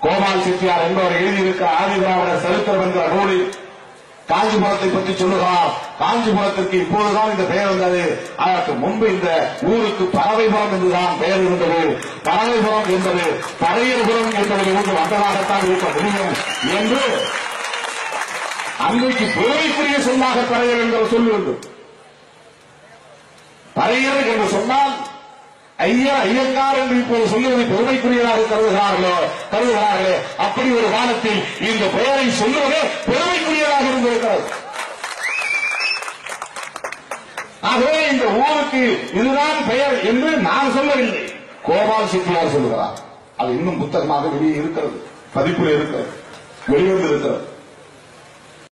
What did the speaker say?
கோபால் செட்டியார் என்பவர் எழுதியிருக்கிற ஆதிதிராவிட சரித்திரம் என்ற நூலில் காஞ்சிபுரத்தை பற்றி சொல்லுகிறார் காஞ்சிபுரத்திற்கு இப்போதுதான் இந்த பெயர் வந்தது அதற்கு முன்பு இந்த ஊருக்கு பறவைபுரம் என்றுதான் பெயர் இருந்தது பறவைபுரம் என்பது பறையர்புரம் என்பதை ஊருக்கு வந்ததாகத்தான் இருக்க முடியும் என்று அன்றைக்கு பெருமைக்குரிய சொல்லாக பறையர் என்ற சொல் உண்டு பறையர் என்று சொன்னால் ஐயா ஐயங்கார் என்று இப்போது சொல்லுவது பெருமைக்குரியதாக கருதுகிறார்களோ கருதுகிறார்களே அப்படி ஒரு காலத்தில் இந்த பெயரை சொல்லுவதே பெருமைக்குரியதாக இருந்திருக்கிறது ஆகவே இந்த ஊருக்கு இதுதான் பெயர் என்று நான் சொல்லவில்லை கோபால் செட்டியார் சொல்லுகிறார் அது இன்னும் புத்தகமாக வெளியே இருக்கிறது பதிப்பில் இருக்கிறது வெளிவந்து இருக்கிறது